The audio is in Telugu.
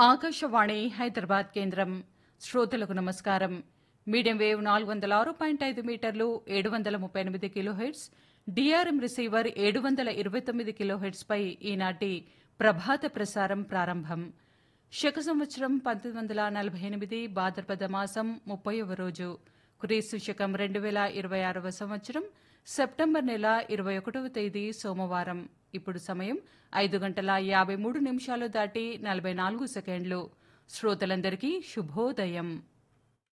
ఆకాశవాణి హైదరాబాద్ కేంద్రం శ్రోతలకు నమస్కారం మీడియం వేవ్ నాలుగు వందల ఆరు పాయింట్ ఐదు మీటర్లు ఏడు వందల ముప్పై ఎనిమిది కిలోహెట్స్ డిఆర్ఎం రిసీవర్ ఏడు వందల ఇరవై తొమ్మిది కిలోహెట్స్పై ఈనాటి ప్రభాత ప్రసారం ప్రారంభం శక సంవత్సరం పంతొమ్మిది వందల నలభై ఎనిమిది భాద్రపద మాసం ముప్పైవ రోజు క్రీస్తు శకం రెండు వేల ఇరవై ఆరవ సంవత్సరం సెప్టెంబర్ నెల ఇరవై ఒకటవ తేదీ సోమవారం ఇప్పుడు సమయం ఐదు గంటల యాభై మూడు నిమిషాలు దాటి నలభై నాలుగు సెకండ్లు శ్రోతలందరికీ శుభోదయం